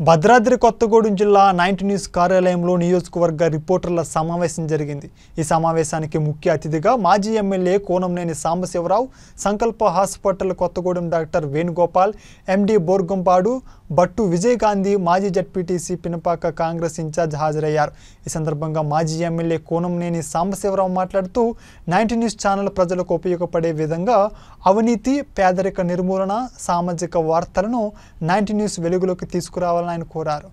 భద్రాద్రి కొత్తగూడెం జిల్లా ninety news కార్యాలయంలో నియోజకవర్గ రిపోర్టర్ల సమావేశం జరిగింది ఈ సమావేశానికి ముఖ్య అతిథిగా మాజీ MLA Kunamneni Sambasivarao Sankalpa hospital Kothagudem doctor Venugopal MD Borgampadu Battu Vijayagandhi మాజీ జడ్పీటీసీ పినపాక కాంగ్రెస్ ఇన్ఛార్జ్ హాజరయ్యారు ఈ సందర్భంగా మాజీ ఎమ్మెల్యే కోనంనేని సాంబశివరావు మాట్లాడుతూ నైన్టీ న్యూస్ ఛానల్ ప్రజలకు ఉపయోగపడే విధంగా అవినీతి పేదరిక నిర్మూలన సామాజిక వార్తలను నైన్టీ న్యూస్ వెలుగులోకి తీసుకురావాలని ఆయన కోరారు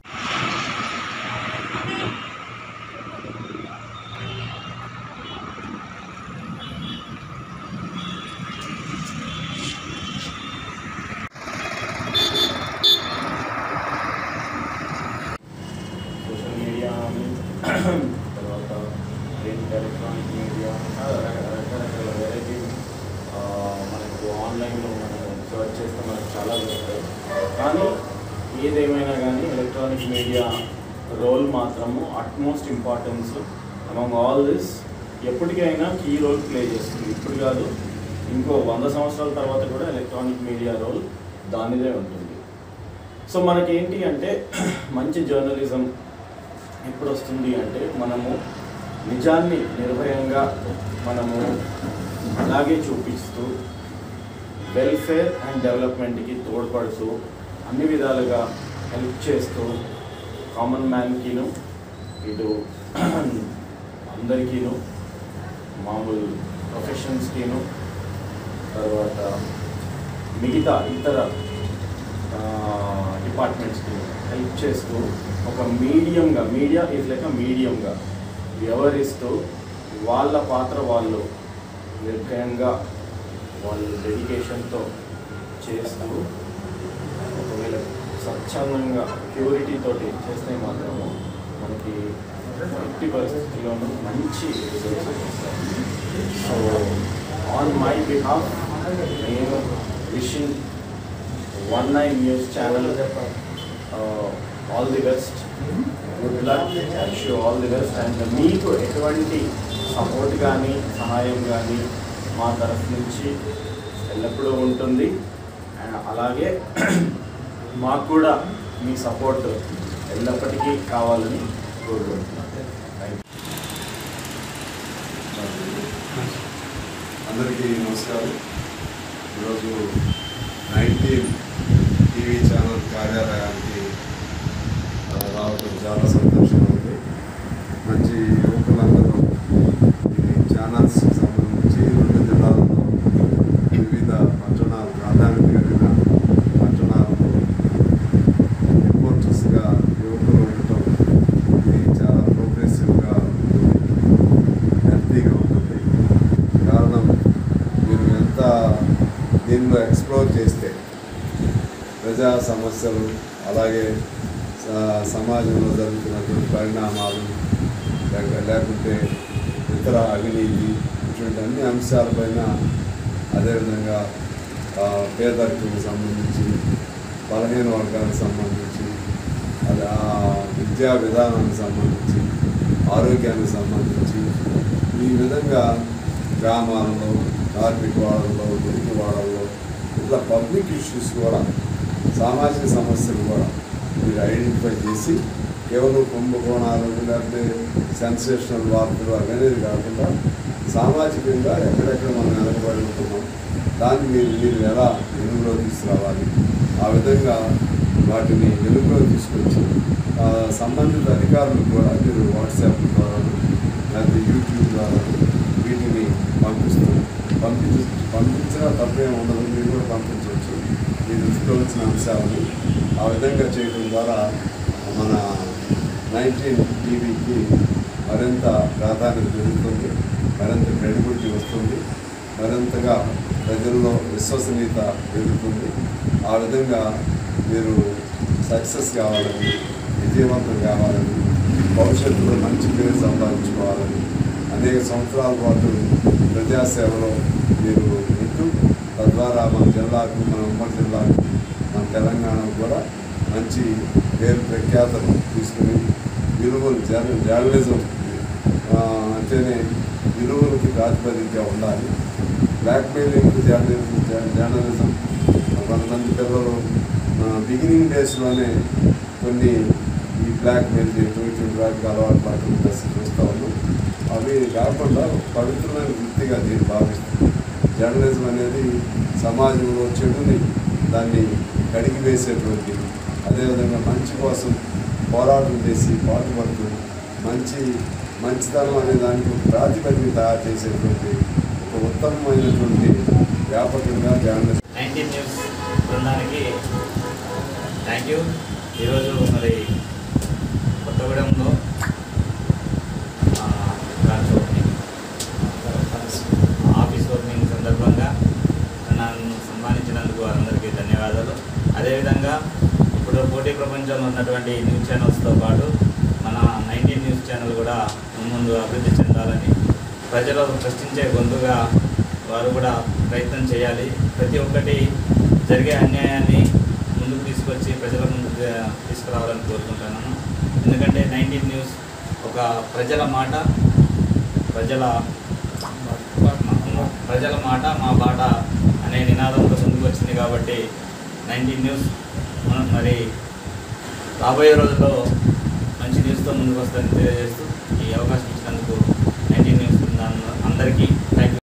సోషల్ మీడియా అని తర్వాత ప్రింట్ ఎలక్ట్రానిక్ మీడియా రకరకాల వెరైటీ మనకు ఆన్లైన్లో మనం సర్చ్ చేస్తే మనకు చాలా దొరుకుతాయి కానీ ఏదేమైనా కానీ ఎలక్ట్రానిక్ మీడియా రోల్ మాత్రము utmost importance among all this ఎప్పటికైనా కీ రోల్ ప్లే చేస్తుంది ఇప్పుడు కాదు ఇంకో వంద సంవత్సరాల తర్వాత కూడా ఎలక్ట్రానిక్ మీడియా రోల్ దానిదే ఉంటుంది సో మనకేంటి అంటే మంచి జర్నలిజం ఎప్పుడు వస్తుంది అంటే మనము నిజాన్ని నిర్భయంగా మనము అలాగే చూపిస్తూ వెల్ఫేర్ అండ్ డెవలప్మెంట్కి తోడ్పడుతూ అన్ని విధాలుగా హెల్ప్ చేస్తూ కామన్ మ్యాన్కిను ఇటు అందరికీను మామూలు ప్రొఫెషన్స్కిను తర్వాత మిగతా ఇతర డిపార్ట్మెంట్స్కి హెల్ప్ చేస్తూ ఒక మీడియంగా మీడియా ఈజ్ లైక్ అ మీడియంగా వ్యవహరిస్తూ వాళ్ళ పాత్ర వాళ్ళు నిర్భయంగా వాళ్ళు డెడికేషన్తో చేస్తూ ఒకవేళ స్వచ్ఛందంగా ప్యూరిటీ తోటి చేస్తే మాత్రము మనకి ఎట్టి పరిస్థితుల్లోనూ మంచి రిజల్ట్స్ వస్తాయి సో ఆన్ మై బిహాఫ్ నేను wishing one nine news channel all the best good luck sure all the best and మీకు ఎటువంటి సపోర్ట్ కానీ సహాయం కానీ మా తరఫు నుంచి ఎల్లప్పుడూ ఉంటుంది అండ్ అలాగే మాకు కూడా మీ సపోర్ట్ ఎల్లప్పటికీ కావాలని కోరుకుంటున్నాను థ్యాంక్ యూ అందరికీ నమస్కారం ఈరోజు నైన్టీన్ టీవీ ఛానల్ కార్యాలయానికి ఆ, రావడం చాలా సంతోషంగా ఉంది మంచి యువకులందరూ ఈ ఛానల్స్కి సంబంధించి రెండు జిల్లాలలో వివిధ పట్టణాలు ప్రాధాన్యత కలిగిన పట్టణాలలో రిపోర్టర్స్గా యువకులు ఉండటం ఇది చాలా ప్రోగ్రెసివ్గా హెల్తీగా ఉంటుంది కారణం మీరు ఎంత దీనిలో ఎక్స్ప్లోర్ చేస్తే ప్రజా సమస్యలు అలాగే స- సమాజంలో జరుగుతున్నటువంటి పరిణామాలు లేక- లేకుంటే ఇతర అవినీతి ఇటువంటి అన్ని అంశాలపైన అదేవిధంగా ఆ, పేదరికకు సంబంధించి బలహీన వర్గాలకు సంబంధించి అది ఆ విద్యా విధానానికి సంబంధించి ఆరోగ్యానికి సంబంధించి ఈ విధంగా గ్రామాలలో కార్మిక వాడల్లో గురికి వాడల్లో ఇట్లా పబ్లిక్ ఇష్యూస్ కూడా సామాజిక సమస్యలు కూడా మీరు ఐడెంటిఫై చేసి కేవలం కుంభకోణాలు లేకపోతే సెన్సేషనల్ వార్తలు అనేది కాకుండా సామాజికంగా ఎక్కడెక్కడ మనం వెనకబడి ఉంటున్నాం దాన్ని మీరు మీరు ఎలా వెలుగులో తీసుకురావాలి ఆ విధంగా వాటిని వెలుగులో తీసుకొచ్చి ఆ, సంబంధిత అధికారులు కూడా మీరు వాట్సాప్ ద్వారా లేకపోతే యూట్యూబ్ ద్వారా వీటిని పంపిస్తూ పంపించ పంపించినా తప్పేం ఉండదు మీరు కూడా పంపించవచ్చు మీరు తీసుకోవాల్సిన అంశాలను ఆ విధంగా చేయడం ద్వారా మన నైన్టీన్ టీవీకి మరింత ప్రాధాన్యత పెరుగుతుంది మరింత క్రెడిబిలిటీ వస్తుంది మరింతగా ప్రజల్లో విశ్వసనీయత పెరుగుతుంది ఆ విధంగా మీరు సక్సెస్ కావాలని విజయవంతం కావాలని భవిష్యత్తులో మంచి పేరు సంపాదించుకోవాలని అనేక సంవత్సరాల పాటు ప్రజాసేవలో మీరు ఉంటూ తద్వారా మన జిల్లాకు మన ఉమ్మడి జిల్లాకు మన తెలంగాణకు కూడా మంచి పేరు ప్రఖ్యాతలు తీసుకుని విలువలు జర్ జర్నలిజం ఆ, అంటేనే విలువలకి ప్రాతిపదికగా ఉండాలి బ్లాక్మెయిలింగ్ జర్నలిజం జర్నలిజం కొంతమంది పిల్లలు బిగినింగ్ డేస్లోనే కొన్ని ఈ బ్లాక్ మెయిల్ చేయటం ఇటువంటి వాటికి అలవాటు పడటం దశ చూస్తూ ఉన్నాం అవి కాకుండా పవిత్రమైన వృత్తిగా నేను భావిస్తున్నాను జర్నలిజం అనేది సమాజంలో చెడుని దాన్ని కడిగి వేసేటువంటి అదేవిధంగా మంచి కోసం పోరాటం చేసి పాటుపడుతూ మంచి మంచితనం అనే దానికి ఒక ప్రాతిపదిక తయారు చేసేటువంటి ఒక ఉత్తమమైనటువంటి వ్యాపకంగా జర్నలిజం నైన్టీన్ న్యూస్ బృందానికి థ్యాంక్ యూ ఈరోజు మరి కొత్తగూడెంలో ఆ, బ్రాంచ్ ఓపెనింగ్ ఆఫీస్ ఓపెనింగ్ సందర్భంగా నన్ను సన్మానించినందుకు వారందరికీ ధన్యవాదాలు అదేవిధంగా ఇప్పుడు పోటీ ప్రపంచంలో ఉన్నటువంటి న్యూస్ ఛానల్స్తో పాటు మన నైన్టీన్ న్యూస్ ఛానల్ కూడా ముందు అభివృద్ధి చెందాలని ప్రజలు ప్రశ్నించే గొంతుగా వారు కూడా ప్రయత్నం చేయాలి ప్రతి ఒక్కటి జరిగే అన్యాయాన్ని ముందుకు తీసుకొచ్చి ప్రజల ముందుకు తీసుకురావాలని కోరుకుంటున్నాను ఎందుకంటే నైన్టీన్ న్యూస్ ఒక ప్రజల మాట ప్రజల ప్రజల మాట మా బాట అనే నినాదంతో ముందుకు వచ్చింది కాబట్టి నైన్టీన్ న్యూస్ మన- మరి రాబోయే రోజుల్లో మంచి న్యూస్తో ముందుకు వస్తుందని తెలియజేస్తూ ఈ అవకాశం ఇచ్చినందుకు నైన్టీన్ న్యూస్ బృందాన్ని అందరికీ థ్యాంక్ యూ